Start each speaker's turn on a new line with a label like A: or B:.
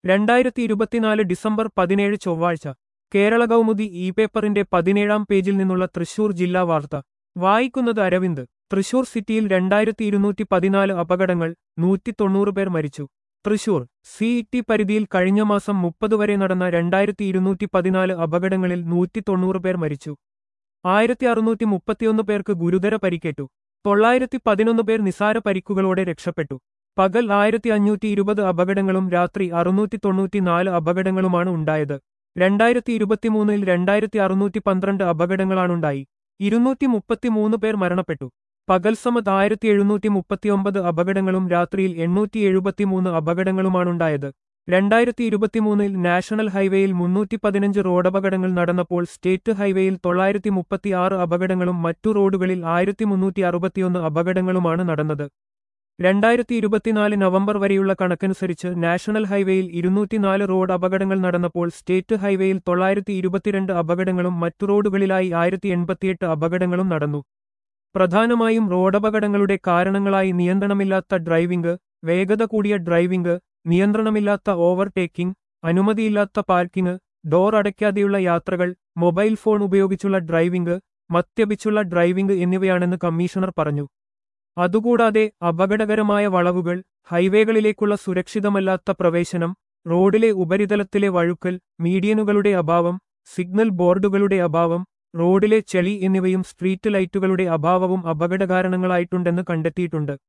A: രണ്ടായിരത്തി ഇരുപത്തിനാല് ഡിസംബർ പതിനേഴ് ചൊവ്വാഴ്ച കേരള കൗമുദി ഇ പേപ്പറിന്റെ പതിനേഴാം പേജിൽ നിന്നുള്ള തൃശൂർ ജില്ലാ വാർത്ത വായിക്കുന്നത് അരവിന്ദ് തൃശൂർ സിറ്റിയിൽ രണ്ടായിരത്തി ഇരുന്നൂറ്റി പതിനാല് അപകടങ്ങൾ നൂറ്റി തൊണ്ണൂറ് പേർ മരിച്ചു തൃശൂർ സിഇടി പരിധിയിൽ കഴിഞ്ഞ മാസം മുപ്പത് വരെ നടന്ന രണ്ടായിരത്തി ഇരുന്നൂറ്റി പതിനാല് അപകടങ്ങളിൽ നൂറ്റി തൊണ്ണൂറ് പേർ മരിച്ചു ആയിരത്തി അറുന്നൂറ്റി മുപ്പത്തിയൊന്ന് പേർക്ക് ഗുരുതര പരിക്കേറ്റു തൊള്ളായിരത്തി പതിനൊന്ന് പേർ നിസാര പരിക്കുകളോടെ രക്ഷപ്പെട്ടു പകൽ ആയിരത്തി അഞ്ഞൂറ്റി ഇരുപത് അപകടങ്ങളും രാത്രി അറുന്നൂറ്റി തൊണ്ണൂറ്റിനാല് അപകടങ്ങളുമാണ് ഉണ്ടായത് രണ്ടായിരത്തി ഇരുപത്തിമൂന്നിൽ രണ്ടായിരത്തി അറുന്നൂറ്റി പന്ത്രണ്ട് അപകടങ്ങളാണുണ്ടായി ഇരുന്നൂറ്റി മുപ്പത്തിമൂന്ന് പേർ മരണപ്പെട്ടു പകൽ സമത് ആയിരത്തി എഴുന്നൂറ്റി മുപ്പത്തിയൊമ്പത് അപകടങ്ങളും രാത്രിയിൽ എണ്ണൂറ്റി എഴുപത്തിമൂന്ന് അപകടങ്ങളുമാണുണ്ടായത് രണ്ടായിരത്തി ഇരുപത്തിമൂന്നിൽ നാഷണൽ ഹൈവേയിൽ മുന്നൂറ്റി പതിനഞ്ച് റോഡപകടങ്ങൾ നടന്നപ്പോൾ സ്റ്റേറ്റ് ഹൈവേയിൽ തൊള്ളായിരത്തി മുപ്പത്തിയാറ് അപകടങ്ങളും മറ്റു റോഡുകളിൽ ആയിരത്തി മുന്നൂറ്റി അറുപത്തിയൊന്ന് അപകടങ്ങളുമാണ് നടന്നത് രണ്ടായിരത്തി ഇരുപത്തിനാല് നവംബർ വരെയുള്ള കണക്കനുസരിച്ച് നാഷണൽ ഹൈവേയിൽ ഇരുന്നൂറ്റിനാല് റോഡ് അപകടങ്ങൾ നടന്നപ്പോൾ സ്റ്റേറ്റ് ഹൈവേയിൽ തൊള്ളായിരത്തി ഇരുപത്തിരണ്ട് അപകടങ്ങളും മറ്റു റോഡുകളിലായി ആയിരത്തി എൺപത്തിയെട്ട് അപകടങ്ങളും നടന്നു പ്രധാനമായും റോഡപകടങ്ങളുടെ കാരണങ്ങളായി നിയന്ത്രണമില്ലാത്ത ഡ്രൈവിംഗ് വേഗത കൂടിയ ഡ്രൈവിംഗ് നിയന്ത്രണമില്ലാത്ത ഓവർടേക്കിംഗ് അനുമതിയില്ലാത്ത പാർക്കിംഗ് ഡോർ അടയ്ക്കാതെയുള്ള യാത്രകൾ മൊബൈൽ ഫോൺ ഉപയോഗിച്ചുള്ള ഡ്രൈവിംഗ് മദ്യപിച്ചുള്ള ഡ്രൈവിംഗ് എന്നിവയാണെന്ന് കമ്മീഷണർ പറഞ്ഞു അതുകൂടാതെ അപകടകരമായ വളവുകൾ ഹൈവേകളിലേക്കുള്ള സുരക്ഷിതമല്ലാത്ത പ്രവേശനം റോഡിലെ ഉപരിതലത്തിലെ വഴുക്കൽ മീഡിയനുകളുടെ അഭാവം സിഗ്നൽ ബോർഡുകളുടെ അഭാവം റോഡിലെ ചെളി എന്നിവയും സ്ട്രീറ്റ് ലൈറ്റുകളുടെ അഭാവവും അപകടകാരണങ്ങളായിട്ടുണ്ടെന്ന് കണ്ടെത്തിയിട്ടുണ്ട്